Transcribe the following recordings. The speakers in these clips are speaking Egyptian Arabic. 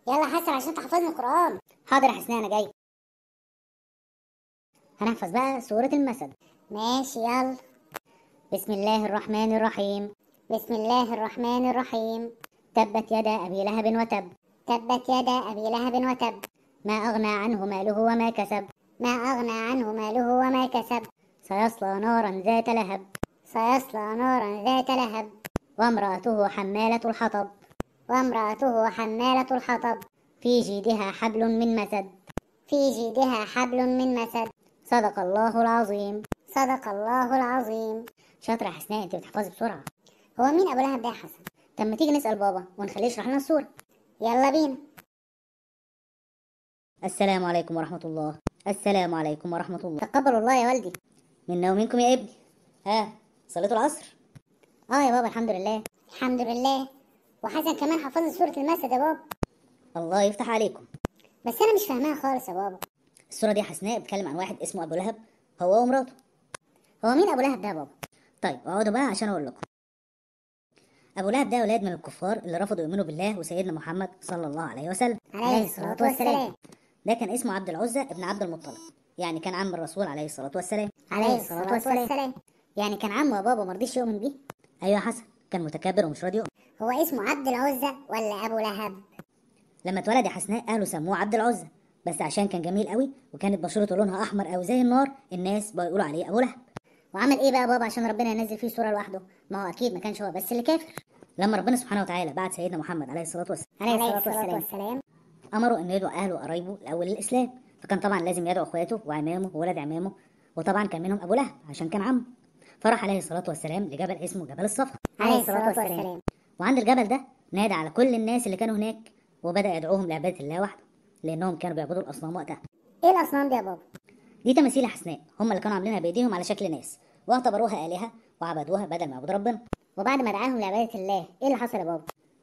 يلا حسن عشان تحفظني القرآن حاضر يا حسناء انا جاي هنحفظ بقى سورة المثل ماشي يلا بسم الله الرحمن الرحيم بسم الله الرحمن الرحيم تبت يدا أبي لهب وتب تبت يدا أبي لهب وتب ما أغنى عنه ماله وما كسب ما أغنى عنه ماله وما كسب سيصلى نارا ذات لهب سيصلى نارا ذات لهب وامرأته حمالة الحطب وامرأته حمالة الحطب في جيدها حبل من مسد في جيدها حبل من مسد صدق الله العظيم صدق الله العظيم شاطرة يا حسناء انت بتحفظي بسرعة هو مين أبو لهب ده يا حسن طب ما تيجي نسأل بابا ونخليه يشرح لنا السورة يلا بينا السلام عليكم ورحمة الله السلام عليكم ورحمة الله تقبل الله يا والدي منا ومنكم يا ابني ها صليتوا العصر اه يا بابا الحمد لله الحمد لله وحسن كمان حفظ سورة المسد يا بابا الله يفتح عليكم بس أنا مش فاهماها خالص يا بابا السورة دي حسناء بتكلم عن واحد اسمه أبو لهب هو ومراته هو مين أبو لهب ده يا بابا طيب اقعدوا بقى عشان أقول لكم أبو لهب ده ولاد من الكفار اللي رفضوا يؤمنوا بالله وسيدنا محمد صلى الله عليه وسلم عليه الصلاة والسلام ده كان اسمه عبد العزة ابن عبد المطلب يعني كان عم الرسول عليه الصلاة والسلام عليه الصلاة والسلام يعني كان عمه وبابا مرضيش يؤمن بيه أيوة حسن كان متكبر ومش راضي يؤمن هو اسمه عبد العزة ولا أبو لهب لما اتولد يا حسناء أهله سموه عبد العزة بس عشان كان جميل قوي وكانت بشرته لونها أحمر أوي زي النار الناس بقوا يقولوا عليه أبو لهب وعمل إيه بقى بابا عشان ربنا ينزل فيه سورة لوحده ما هو أكيد ما كانش هو بس اللي كافر لما ربنا سبحانه وتعالى بعت سيدنا محمد عليه الصلاة والسلام عليه الصلاة والسلام أمره إنه يدعو أهله وقرايبه الأول للإسلام فكان طبعا لازم يدعو إخواته وعمامه وولاد عمامه وطبعا كان منهم أبو لهب عشان كان عمه فراح عليه الصلاة والسلام لجبل اسمه جبل الصفا عليه الصلاة والسلام وعند الجبل ده نادى على كل الناس اللي كانوا هناك وبدأ يدعوهم لعبادة الله وحده لأنهم كانوا بيعبدوا الأصنام وقتها إيه الأصنام دي يا بابا دي تماثيل حسناء هم اللي كانوا عاملينها بإيديهم على شكل ناس واعتبروها آلهة وعبدوها بدل ما يعبدوا ربنا وبعد ما دعاهم لعبادة الله إيه اللي حصل يا بابا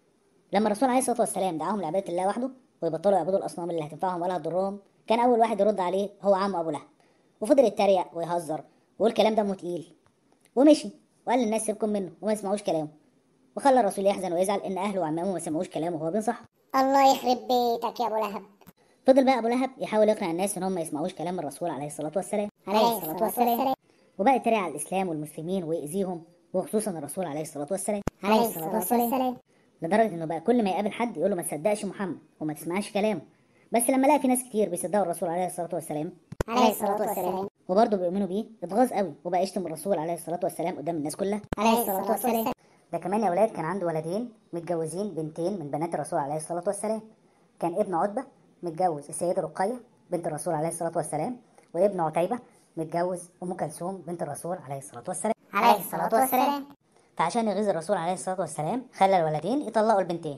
لما الرسول عليه الصلاة والسلام دعاهم لعبادة الله وحده ويبطلوا يعبدوا الأصنام اللي هتنفعهم ولا هتضرهم كان أول واحد يرد عليه هو عمه أبو لهب وفضل يتريق ويهزر ويقول كلام دمه تقيل ومشي وقال للناس سيبكم منه وما يسمعوش كلامه وخلى الرسول يحزن ويزعل إن أهله وعمامه ما سمعوش كلامه وهو بينصح الله يخرب بيتك يا أبو لهب فضل بقى أبو لهب يحاول يقنع الناس إن هم ما يسمعوش كلام الرسول عليه الصلاة والسلام عليه الصلاة والسلام وبقى يتريق على الإسلام والمسلمين ويأذيهم وخصوصا الرسول عليه الصلاة والسلام عليه الصلاة والسلام لدرجة إنه بقى كل ما يقابل حد يقول له ما تصدقش محمد وما تسمعش كلامه بس لما لقى في ناس كتير بيصدقوا الرسول عليه الصلاة والسلام عليه الصلاة والسلام وبرضه بيؤمنوا بيه اتغاظ قوي وبقى يشتم الرسول عليه الصلاة والسلام قدام الناس كلها عليه الصلاة والسلام ده كمان يا ولاد كان عنده ولدين متجوزين بنتين من بنات الرسول عليه الصلاة والسلام كان ابن عتبة متجوز السيدة رقية بنت الرسول عليه الصلاة والسلام وابن عتيبة متجوز أم كلثوم بنت الرسول عليه الصلاة والسلام عليه الصلاة والسلام فعشان يغيظ الرسول عليه الصلاة والسلام خلى الولدين يطلقوا البنتين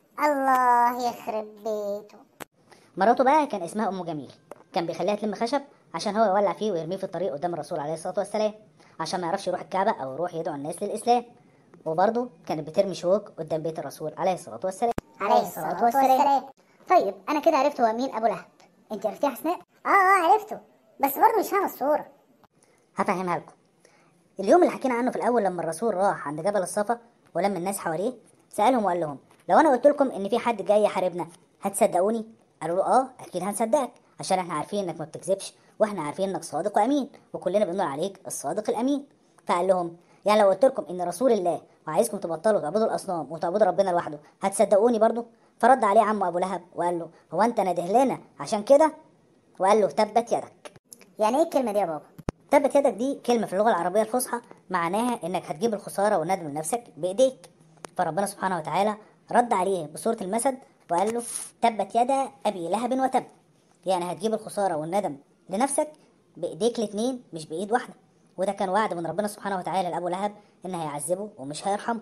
الله يخرب بيته مراته بقى كان اسمها أم جميل كان بيخليها تلم خشب عشان هو يولع فيه ويرميه في الطريق قدام الرسول عليه الصلاة والسلام عشان ما يعرفش يروح الكعبة أو يروح يدعو الناس للإسلام وبرضه كانت بترمي شوك قدام بيت الرسول عليه الصلاة والسلام عليه الصلاة والسلام طيب أنا كده عرفت هو مين أبو لهب أنت عرفتيه يا حسناء؟ آه آه عرفته بس برضه مش فاهم الصورة هفهمها لكم اليوم اللي حكينا عنه في الأول لما الرسول راح عند جبل الصفا ولم الناس حواليه سألهم وقال لهم لو أنا قلت لكم إن في حد جاي يحاربنا هتصدقوني؟ قالوا له آه أكيد هنصدقك عشان إحنا عارفين إنك ما بتكذبش وإحنا عارفين إنك صادق وأمين وكلنا بنقول عليك الصادق الأمين فقال لهم يعني لو قلت لكم إن رسول الله وعايزكم تبطلوا تعبدوا الأصنام وتعبدوا ربنا لوحده هتصدقوني برضه؟ فرد عليه عمه أبو لهب وقال له هو أنت ناده لنا عشان كده؟ وقال له تبت يدك يعني إيه الكلمة دي يا بابا؟ تبت يدك دي كلمة في اللغة العربية الفصحى معناها إنك هتجيب الخسارة والندم لنفسك بإيديك فربنا سبحانه وتعالى رد عليه بصورة المثل وقال له تبت يدا أبي لهب وتب يعني هتجيب الخسارة والندم لنفسك بإيديك الاتنين مش بإيد واحدة وده كان وعد من ربنا سبحانه وتعالى لأبو لهب إن هيعذبه ومش هيرحمه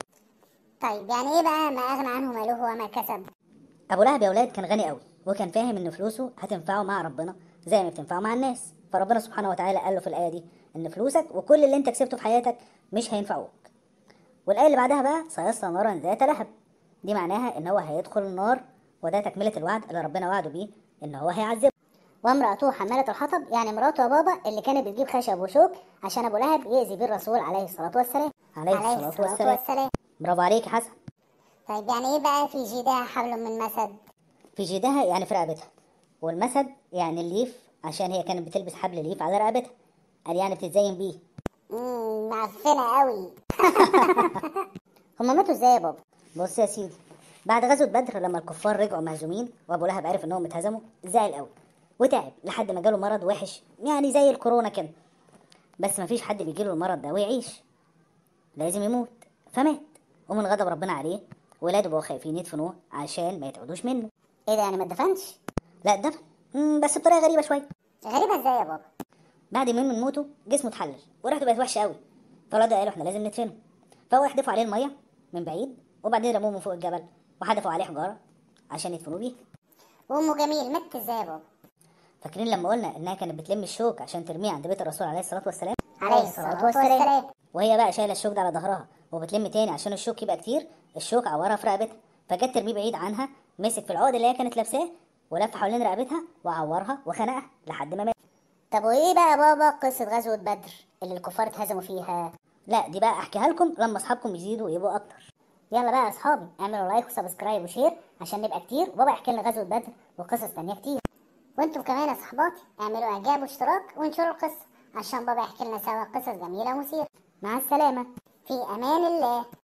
طيب يعني إيه بقى ما أغنى عنه ماله وما كسب؟ أبو لهب يا ولاد كان غني قوي وكان فاهم إن فلوسه هتنفعه مع ربنا زي ما بتنفعه مع الناس فربنا سبحانه وتعالى قال له في الآية دي إن فلوسك وكل اللي أنت كسبته في حياتك مش هينفعوك والآية اللي بعدها بقى سيصلى نارا ذات لهب دي معناها إن هو هيدخل النار وده تكملة الوعد اللي ربنا وعده بيه إن هو هيعذبه وامرأته حمالة الحطب يعني مراته يا بابا اللي كانت بتجيب خشب وشوك عشان أبو لهب يأذي بيه الرسول عليه الصلاة والسلام عليه الصلاة والسلام برافو عليك يا حسن طيب يعني إيه بقى في جيدها حبل من مسد؟ في جيدها يعني في رقبتها والمسد يعني الليف عشان هي كانت بتلبس حبل ليف على رقبتها قال يعني بتتزين بيه امم معفنه قوي هما ماتوا ازاي يا بابا بص يا سيدي بعد غزوة بدر لما الكفار رجعوا مهزومين وابو لهب عرف انهم اتهزموا زعل قوي وتعب لحد ما جاله مرض وحش يعني زي الكورونا كده بس مفيش حد بيجيله المرض ده ويعيش لازم يموت فمات ومن غضب ربنا عليه ولاده بقوا خايفين يدفنوه عشان ما يتعودوش منه ايه ده يعني ما اتدفنش لا اتدفن مم، بس بطريقه غريبه شويه غريبه ازاي يا بابا بعد يومين من موته جسمه اتحلل وريحته بقت وحشه قوي فالواد قالوا احنا لازم ندفنه فهو يحدفوا عليه الميه من بعيد وبعدين رموه من فوق الجبل وحدفوا عليه حجاره عشان يدفنوه بيه وامه جميل مات ازاي يا بابا فاكرين لما قلنا انها كانت بتلم الشوك عشان ترميه عند بيت الرسول عليه الصلاه والسلام عليه الصلاه والسلام وهي بقى شايله الشوك ده على ظهرها وبتلم تاني عشان الشوك يبقى كتير الشوك عورها في رقبتها فجت ترميه بعيد عنها مسك في العقد اللي هي كانت لابساه ولف حوالين رقبتها وعورها وخنقها لحد ما مات طب وايه بقى يا بابا قصه غزوه بدر اللي الكفار اتهزموا فيها لا دي بقى احكيها لكم لما اصحابكم يزيدوا ويبقوا اكتر يلا بقى يا اصحابي اعملوا لايك وسبسكرايب وشير عشان نبقى كتير وبابا يحكي لنا غزوه بدر وقصص تانية كتير وانتم كمان يا صحباتي اعملوا اعجاب واشتراك وانشروا القصه عشان بابا يحكي لنا سوا قصص جميله ومثيره مع السلامه في امان الله